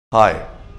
Hi,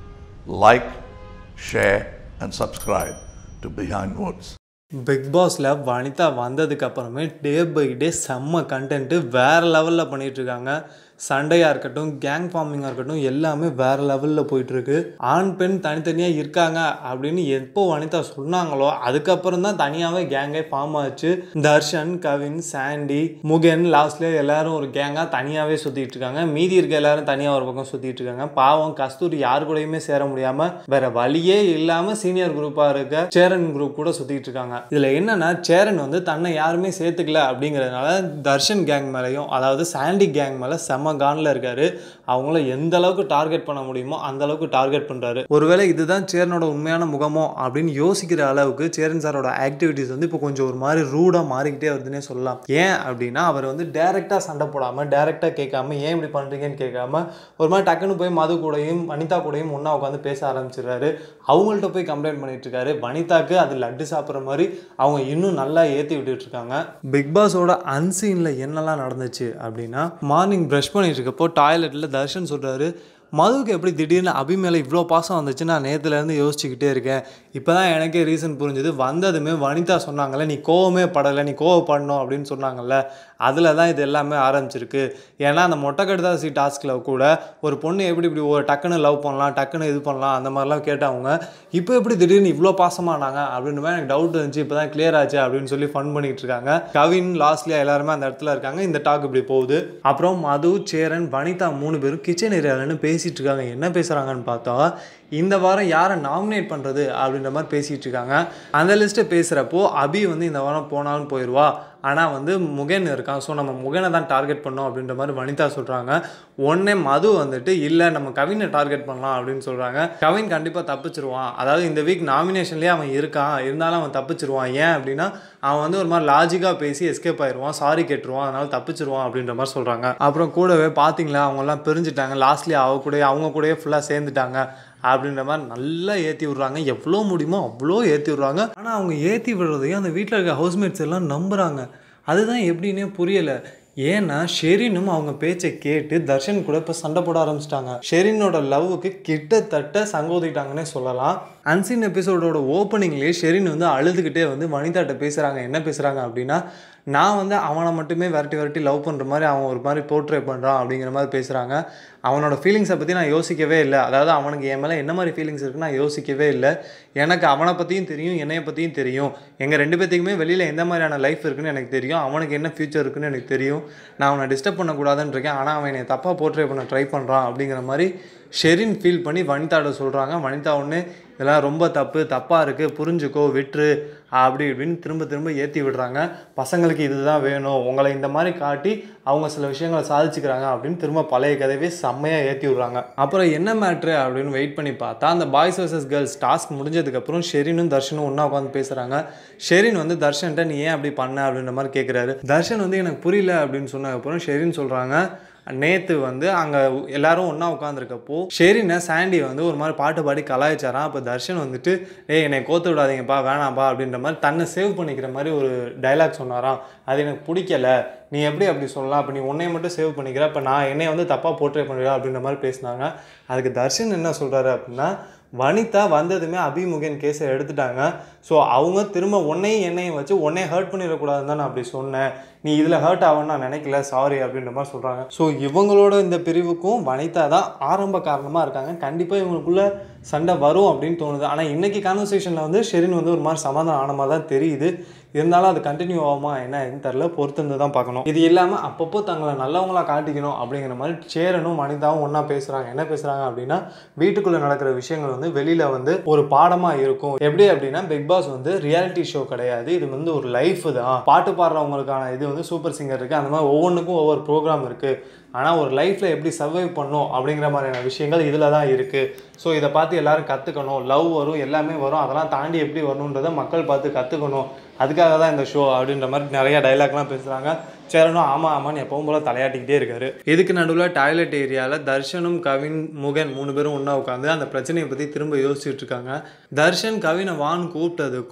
like, share, and subscribe to Behind Woods. Bigg பாஸில் வனிதா வந்ததுக்கு அப்புறமே டே பை டே செம்ம கண்டென்ட்டு வேறு லெவலில் பண்ணிட்டு இருக்காங்க சண்டையாக இருக்கட்டும் கேங் ஃபார்மிங்காக இருக்கட்டும் எல்லாமே வேறு லெவலில் போயிட்டுருக்கு ஆண் பெண் தனித்தனியாக இருக்காங்க அப்படின்னு எப்போ வனிதா சொன்னாங்களோ அதுக்கப்புறம் தான் தனியாகவே கேங்கே ஃபார்ம் ஆச்சு தர்ஷன் கவின் சாண்டி முகன் லாஸ்ட்ல எல்லாரும் ஒரு கேங்காக தனியாகவே சுற்றிட்டு இருக்காங்க மீதி இருக்க எல்லாரும் தனியாக ஒரு பக்கம் சுற்றிட்டு இருக்காங்க பாவம் கஸ்தூரி யார் கூடயுமே சேர முடியாமல் வேற வழியே இல்லாமல் சீனியர் குரூப்பாக இருக்க சேரன் குரூப் கூட சுற்றிட்டு இருக்காங்க இதில் என்னன்னா சேரன் வந்து தன்னை யாருமே சேர்த்துக்கல அப்படிங்கிறதுனால தர்ஷன் கேங் மேலேயும் அதாவது சாண்டி கேங் மேலே செம்ம கானில் இருக்காரு அவங்கள எந்த அளவுக்கு டார்கெட் பண்ண முடியுமோ அந்த அளவுக்கு டார்கெட் பண்ணுறாரு ஒருவேளை இதுதான் சேரனோட உண்மையான முகமோ அப்படின்னு யோசிக்கிற அளவுக்கு சேரன் சாரோட ஆக்டிவிட்டிஸ் வந்து இப்போ கொஞ்சம் ஒரு மாதிரி ரூடாக மாறிக்கிட்டே வருதுன்னே சொல்லலாம் ஏன் அப்படின்னா அவர் வந்து டேரெக்டாக சண்டை போடாமல் டேரெக்டாக கேட்காம ஏன் இப்படி பண்ணுறீங்கன்னு கேட்காம ஒரு மாதிரி டக்குன்னு போய் மது கூடயும் வனிதா கூடயும் ஒன்றா உட்காந்து பேச ஆரம்பிச்சிடுறாரு அவங்கள்ட்ட போய் கம்ப்ளைண்ட் பண்ணிட்டு இருக்காரு வனிதாக்கு அது லட்டு சாப்பிட்ற மாதிரி அவங்க இன்னும் நல்லா ஏற்றி விட்டுட்டு இருக்காங்க பிக் பாஸோட அன்சீனில் என்னெல்லாம் நடந்துச்சு அப்படின்னா மார்னிங் ப்ரஷ் பண்ணிட்டு இருக்கப்போ டாய்லெட்டில் தர்ஷன் சொல்கிறாரு மதுவுக்கு எப்படி திடீர்னு அபி மேலே இவ்வளோ பாசம் வந்துச்சு நான் நேற்றுலேருந்து யோசிச்சுக்கிட்டே இருக்கேன் இப்போ தான் எனக்கே ரீசன் புரிஞ்சுது வந்ததுமே வனிதா சொன்னாங்கல்ல நீ கோவமே படலை நீ கோவப்படணும் அப்படின்னு சொன்னாங்கல்ல அதில் தான் இது எல்லாமே ஆரம்பிச்சிருக்கு ஏன்னா அந்த மொட்டை கடுதாசி டாஸ்கில் கூட ஒரு பொண்ணு எப்படி இப்படி ஒரு டக்குன்னு லவ் பண்ணலாம் டக்குன்னு இது பண்ணலாம் அந்த மாதிரிலாம் கேட்டவங்க இப்போ எப்படி திடீர்னு இவ்வளோ பாசமானாங்க அப்படின்னு மாதிரி எனக்கு டவுட் இருந்துச்சு இப்போ தான் கிளியர் ஆச்சு அப்படின்னு சொல்லி ஃபன் பண்ணிட்டு இருக்காங்க கவின் லாஸ்ட்லியா எல்லாருமே அந்த இடத்துல இருக்காங்க இந்த டாக் இப்படி போகுது அப்புறம் மது சேரன் வனிதா மூணு பேரும் கிச்சன் ஏரியாலன்னு பேசிட்டு இருக்காங்க என்ன பேசுகிறாங்கன்னு பார்த்தா இந்த வாரம் யாரை நாமினேட் பண்ணுறது அப்படின்ற மாதிரி பேசிகிட்டு இருக்காங்க அந்த லிஸ்ட்டை பேசுகிறப்போ அபி வந்து இந்த வாரம் போனாலும் போயிடுவா ஆனால் வந்து முகன் இருக்கான் ஸோ நம்ம முகனை தான் டார்கெட் பண்ணோம் அப்படின்ற மாதிரி வனிதா சொல்கிறாங்க உடனே மது வந்துட்டு இல்லை நம்ம கவினை டார்கெட் பண்ணலாம் அப்படின்னு சொல்கிறாங்க கவின் கண்டிப்பாக தப்பிச்சிருவான் அதாவது இந்த வீக் நாமினேஷன்லேயே அவன் இருக்கான் இருந்தாலும் அவன் தப்பிச்சிருவான் ஏன் அப்படின்னா அவன் வந்து ஒரு மாதிரி லாஜிக்காக பேசி எஸ்கேப் ஆயிடுவான் சாரி கேட்டுருவான் அதனால தப்பிச்சிருவான் அப்படின்ற மாதிரி சொல்கிறாங்க அப்புறம் கூடவே பார்த்தீங்களா அவங்கெல்லாம் பிரிஞ்சுட்டாங்க லாஸ்ட்லி அவ கூட அவங்க கூடயே ஃபுல்லாக சேர்ந்துட்டாங்க அப்படின்ற மாதிரி நல்லா ஏற்றி விட்றாங்க எவ்வளோ முடியுமோ அவ்வளோ ஏற்றி விட்றாங்க ஆனால் அவங்க ஏற்றி விடுறதையும் அந்த வீட்டில் இருக்க ஹவுஸ்மேட்ஸ் எல்லாம் நம்புகிறாங்க அதுதான் எப்படின்னே புரியலை ஏன்னா ஷெரினும் அவங்க பேச்சை கேட்டு தர்ஷன் கூட இப்போ சண்டை போட ஆரம்பிச்சிட்டாங்க ஷெரினோட லவ்வுக்கு கிட்டத்தட்ட சங்கோதிட்டாங்கன்னே சொல்லலாம் அன்சீன் எபிசோடோட ஓப்பனிங்லேயே ஷெரின் வந்து அழுதுகிட்டே வந்து வனிதாட்ட பேசுகிறாங்க என்ன பேசுகிறாங்க அப்படின்னா நான் வந்து அவனை மட்டுமே விரட்டி விரட்டி லவ் பண்ணுற மாதிரி அவன் ஒரு மாதிரி போர்ட்ரே பண்ணுறான் அப்படிங்கிற மாதிரி பேசுகிறாங்க அவனோட ஃபீலிங்ஸை பற்றி நான் யோசிக்கவே இல்லை அதாவது அவனுக்கு என் மேலே என்ன மாதிரி ஃபீலிங்ஸ் இருக்குன்னு நான் யோசிக்கவே இல்லை எனக்கு அவனை பற்றியும் தெரியும் என்னைய பற்றியும் தெரியும் எங்கள் ரெண்டு பேர்த்துக்குமே வெளியில் எந்த மாதிரியான லைஃப் இருக்குன்னு எனக்கு தெரியும் அவனுக்கு என்ன ஃப்யூச்சர் இருக்குன்னு எனக்கு தெரியும் நான் அவனை டிஸ்டர்ப் பண்ணக்கூடாதுன்னு இருக்கேன் ஆனால் அவன் என்னை தப்பாக போர்ட்ரே பண்ண ட்ரை பண்ணுறான் அப்படிங்கிற மாதிரி ஷெரின் ஃபீல் பண்ணி வனிதாட்ட சொல்கிறாங்க வனிதா ஒன்று இதெல்லாம் ரொம்ப தப்பு தப்பாக இருக்குது புரிஞ்சுக்கோ விட்டுரு அப்படி இப்படின்னு திரும்ப திரும்ப ஏற்றி விடுறாங்க பசங்களுக்கு இதுதான் வேணும் உங்களை இந்த மாதிரி காட்டி அவங்க சில விஷயங்களை சாதிச்சுக்கிறாங்க அப்படின்னு திரும்ப பழைய கதையவே செம்மையாக ஏற்றி விடுறாங்க அப்புறம் என்ன மேட்ரு அப்படின்னு வெயிட் பண்ணி பார்த்தா அந்த பாய்ஸ் வர்சஸ் கேர்ள்ஸ் டாஸ்க் முடிஞ்சதுக்கப்புறம் ஷெரினும் தர்ஷனும் ஒன்றா உட்காந்து பேசுகிறாங்க ஷெரின் வந்து தர்ஷன்ட்ட நீ ஏன் அப்படி பண்ண அப்படின்ற மாதிரி கேட்குறாரு தர்ஷன் வந்து எனக்கு புரியல அப்படின்னு சொன்னதுக்கப்புறம் ஷெரின் சொல்கிறாங்க நேற்று வந்து அங்கே எல்லாரும் ஒன்றா உட்காந்துருக்கப்போ ஷெரினை சாண்டி வந்து ஒரு மாதிரி பாட்டு பாடி கலாய்ச்சாராம் அப்போ தர்ஷன் வந்துட்டு ஏய் என்னை கோத்து விடாதீங்கப்பா வேணாம்ப்பா அப்படின்ற மாதிரி தன்னை சேவ் பண்ணிக்கிற மாதிரி ஒரு டைலாக் சொன்னாராம் அது எனக்கு பிடிக்கல நீ எப்படி அப்படி சொல்லலாம் அப்போ நீ உன்னைய மட்டும் சேவ் பண்ணிக்கிற அப்போ நான் என்னைய வந்து தப்பாக போர்ட்ரே பண்ணுறா அப்படின்ற மாதிரி பேசினாங்க அதுக்கு தர்ஷன் என்ன சொல்கிறாரு அப்படின்னா வனிதா வந்ததுமே அபிமுகன் கேஸை எடுத்துட்டாங்க ஸோ அவங்க திரும்ப உன்னையும் என்னையும் வச்சு உன்னைய ஹர்ட் பண்ணிடக்கூடாதுன்னு தான் நான் அப்படி சொன்னேன் நீ இதில் ஹர்ட் ஆகும்னு நான் நினைக்கல சாரி அப்படின்ற மாதிரி சொல்கிறாங்க ஸோ இவங்களோட இந்த பிரிவுக்கும் வனிதா தான் ஆரம்ப காரணமாக இருக்காங்க கண்டிப்பாக இவங்களுக்குள்ள சண்டை வரும் அப்படின்னு தோணுது ஆனால் இன்றைக்கி கான்வர்சேஷனில் வந்து ஷெரின் வந்து ஒரு மாதிரி சமாதானம் ஆன மாதிரி தான் தெரியுது இருந்தாலும் அது கண்டினியூ ஆகுமா என்ன எதுன்னு தெரில பொறுத்திருந்து தான் பார்க்கணும் இது இல்லாமல் அப்பப்போ தங்களை நல்லவங்களா காட்டிக்கணும் அப்படிங்கிற மாதிரி சேரனும் மனிதாவும் ஒன்றா பேசுகிறாங்க என்ன பேசுகிறாங்க அப்படின்னா வீட்டுக்குள்ளே நடக்கிற விஷயங்கள் வந்து வெளியில் வந்து ஒரு பாடமாக இருக்கும் எப்படி அப்படின்னா பிக் பாஸ் வந்து ரியாலிட்டி ஷோ கிடையாது இது வந்து ஒரு லைஃப் தான் பாட்டு பாடுறவங்களுக்கான இது வந்து சூப்பர் சிங்கர் இருக்குது அந்த மாதிரி ஒவ்வொன்றுக்கும் ஒவ்வொரு ப்ரோக்ராம் இருக்குது ஆனால் ஒரு லைஃப்பில் எப்படி சர்வைவ் பண்ணும் அப்படிங்கிற மாதிரியான விஷயங்கள் இதில் தான் இருக்குது ஸோ இதை பார்த்து எல்லாரும் கற்றுக்கணும் லவ் வரும் எல்லாமே வரும் அதெல்லாம் தாண்டி எப்படி வரணுன்றதை மக்கள் பார்த்து கற்றுக்கணும் அதுக்காக தான் இந்த ஷோ அப்படின்ற மாதிரி நிறைய டைலாக்லாம் பேசுகிறாங்க சேரனும் ஆமாம் ஆமான்னு எப்பவும் போல் தலையாட்டிக்கிட்டே இருக்காரு இதுக்கு நடுவில் டாய்லெட் ஏரியாவில் தர்ஷனும் கவின் முகன் மூணு பேரும் ஒன்றா உட்காந்து அந்த பிரச்சனையை பற்றி திரும்ப யோசிச்சுட்டு இருக்காங்க தர்ஷன் கவினை வான்னு கூப்பிட்டதுக்கும்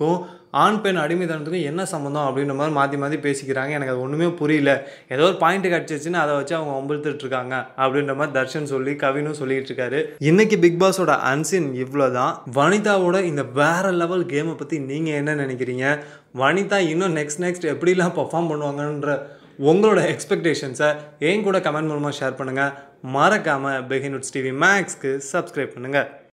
ஆண் பெண் அடிமைத்தனத்துக்கும் என்ன சம்மந்தம் அப்படின்ற மாதிரி மாற்றி மாற்றி பேசிக்கிறாங்க எனக்கு அது ஒன்றுமே புரியல ஏதோ ஒரு பாயிண்ட் கிடச்சிச்சுன்னு அதை வச்சு அவங்க ஒம்பழுத்துட்டு இருக்காங்க அப்படின்ற மாதிரி தர்ஷன் சொல்லி கவினும் சொல்லிட்டு இருக்காரு இன்னைக்கு பிக் பாஸோட அன்சின் இவ்வளோ தான் வனிதாவோட இந்த வேற லெவல் கேமை பற்றி நீங்கள் என்ன நினைக்கிறீங்க வனிதா இன்னும் நெக்ஸ்ட் நெக்ஸ்ட் எப்படிலாம் பர்ஃபார்ம் பண்ணுவாங்கன்ற உங்களோட எக்ஸ்பெக்டேஷன்ஸை என் கூட கமெண்ட் மூலமாக ஷேர் பண்ணுங்கள் மறக்காமல் பெஹினுட்ஸ் டிவி மேக்ஸ்க்கு சப்ஸ்கிரைப் பண்ணுங்கள்